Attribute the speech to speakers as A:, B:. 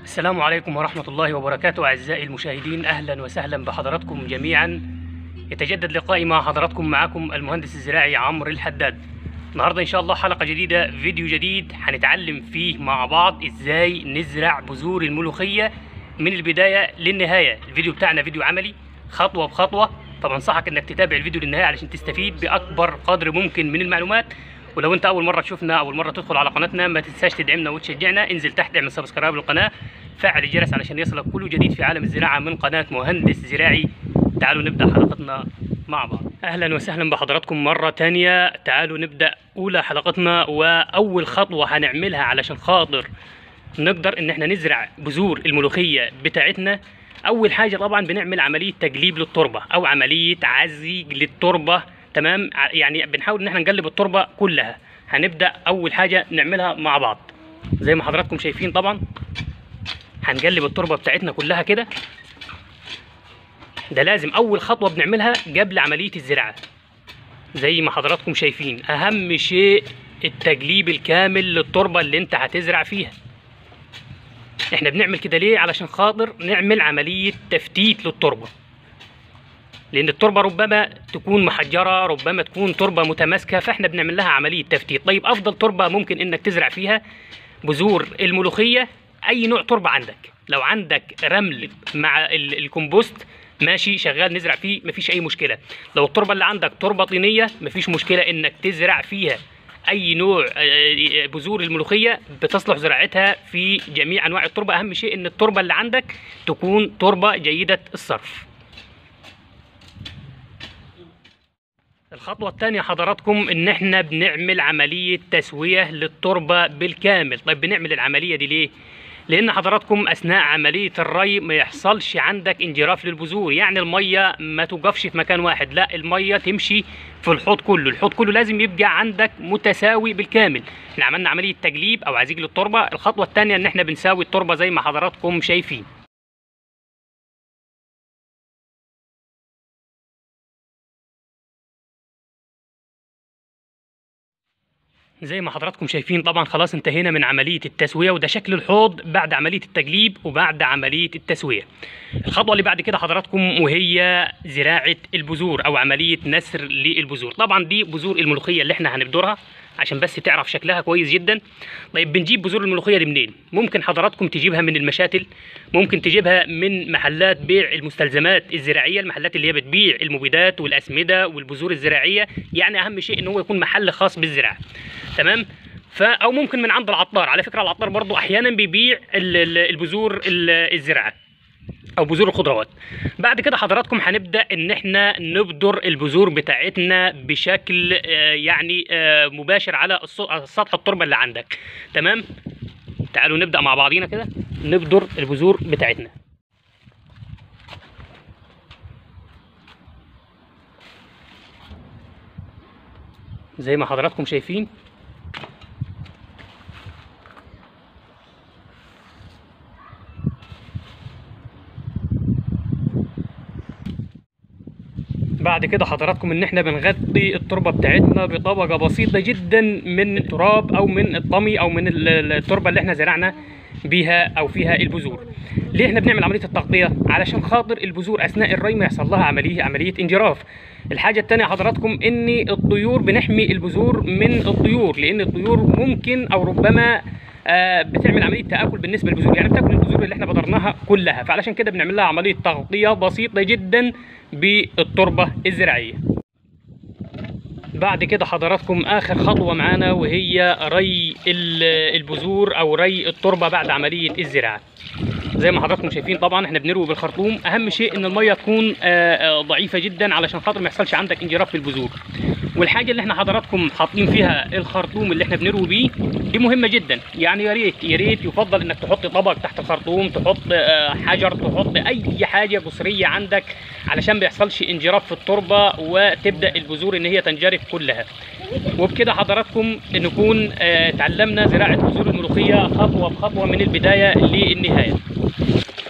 A: السلام عليكم ورحمة الله وبركاته أعزائي المشاهدين أهلا وسهلا بحضراتكم جميعا يتجدد لقائي مع حضراتكم معكم المهندس الزراعي عمرو الحداد النهاردة إن شاء الله حلقة جديدة فيديو جديد هنتعلم فيه مع بعض إزاي نزرع بذور الملوخية من البداية للنهاية الفيديو بتاعنا فيديو عملي خطوة بخطوة فبنصحك إنك تتابع الفيديو للنهاية علشان تستفيد بأكبر قدر ممكن من المعلومات ولو انت اول مره تشوفنا اول مره تدخل على قناتنا ما تنساش تدعمنا وتشجعنا انزل تحت اعمل سبسكرايب للقناه فعل الجرس علشان يصلك كل جديد في عالم الزراعه من قناه مهندس زراعي تعالوا نبدا حلقتنا مع بعض اهلا وسهلا بحضراتكم مره تانية تعالوا نبدا اولى حلقتنا واول خطوه هنعملها علشان خاطر نقدر ان احنا نزرع بذور الملوخيه بتاعتنا اول حاجه طبعا بنعمل عمليه تجليب للتربه او عمليه عزيج للتربه تمام ع- يعني بنحاول ان احنا نقلب التربه كلها هنبدا اول حاجه نعملها مع بعض زي ما حضراتكم شايفين طبعا هنقلب التربه بتاعتنا كلها كده ده لازم اول خطوه بنعملها قبل عمليه الزراعه زي ما حضراتكم شايفين اهم شيء التجليب الكامل للتربه اللي انت هتزرع فيها احنا بنعمل كده ليه علشان خاطر نعمل عمليه تفتيت للتربه لان التربه ربما تكون محجره ربما تكون تربه متماسكه فاحنا بنعمل لها عمليه تفتيت طيب افضل تربه ممكن انك تزرع فيها بذور الملوخيه اي نوع تربه عندك لو عندك رمل مع ال- الكمبوست ماشي شغال نزرع فيه مفيش اي مشكله لو التربه اللي عندك تربه طينيه مفيش مشكله انك تزرع فيها اي نوع آه، بذور الملوخيه بتصلح زراعتها في جميع انواع التربه اهم شيء ان التربه اللي عندك تكون تربه جيده الصرف الخطوة الثانية حضراتكم إن إحنا بنعمل عملية تسوية للتربة بالكامل، طيب بنعمل العملية دي ليه؟ لأن حضراتكم أثناء عملية الري ما يحصلش عندك انجراف للبذور، يعني المية ما توقفش في مكان واحد، لا المية تمشي في الحوض كله، الحوض كله لازم يبقى عندك متساوي بالكامل، إحنا عملنا عملية تجليب أو عزيج للتربة، الخطوة الثانية إن إحنا بنساوي التربة زي ما حضراتكم شايفين. زي ما حضراتكم شايفين طبعا خلاص انتهينا من عملية التسوية وده شكل الحوض بعد عملية التجليب وبعد عملية التسوية الخطوة اللي بعد كده حضراتكم وهي زراعة البذور أو عملية نسر للبذور طبعا دي بذور الملوخية اللي احنا هنبذرها عشان بس تعرف شكلها كويس جدا طيب بنجيب بذور الملوخية دي منين ممكن حضراتكم تجيبها من المشاتل ممكن تجيبها من محلات بيع المستلزمات الزراعية المحلات اللي هي بتبيع المبيدات والأسمدة والبذور الزراعية يعني أهم شيء إن هو يكون محل خاص بالزراعة تمام ف او ممكن من عند العطار على فكره العطار برضو احيانا بيبيع ال- ال- البذور ال- الزراعه او بذور الخضروات بعد كده حضراتكم هنبدا ان احنا نبذر البذور بتاعتنا بشكل آه، يعني آه، مباشر على الص- على سطح التربه اللي عندك تمام تعالوا نبدا مع بعضينا كده نبذر البذور بتاعتنا زي ما حضراتكم شايفين بعد كده حضراتكم ان احنا بنغطي التربه بتاعتنا بطبقه بسيطه جدا من التراب او من الطمي او من ال- ال- التربه اللي احنا زرعنا بيها او فيها البذور ليه احنا بنعمل عمليه التغطيه علشان خاطر البذور اثناء الري ما يحصل لها عمليه عمليه انجراف الحاجه الثانيه حضراتكم ان الطيور بنحمي البذور من الطيور لان الطيور ممكن او ربما آه، بتعمل عمليه تاكل بالنسبه للبذور يعني بتاكل البذور اللي احنا بذرناها كلها فعلشان كده بنعمل لها عمليه تغطيه بسيطه جدا بالتربه الزراعيه بعد كده حضراتكم اخر خطوه معانا وهي ري ال- البذور او ري التربه بعد عمليه الزراعه زي ما حضراتكم شايفين طبعا احنا بنروي بالخرطوم اهم شيء ان الميه تكون آه، آه، ضعيفه جدا علشان خاطر ما يحصلش عندك انجراف في البذور والحاجه اللي احنا حضراتكم حاطين فيها الخرطوم اللي احنا بنروي بيه دي مهمه جدا يعني يا ريت يا ريت يفضل انك تحط طبق تحت الخرطوم تحط آه، حجر تحط اي حاجه جسريه عندك علشان ما يحصلش انجراف في التربه وتبدا البذور ان هي تنجرف كلها وبكده حضراتكم نكون آه، اتعلمنا زراعه بذور الملوخيه خطوه بخطوه من البدايه للنهايه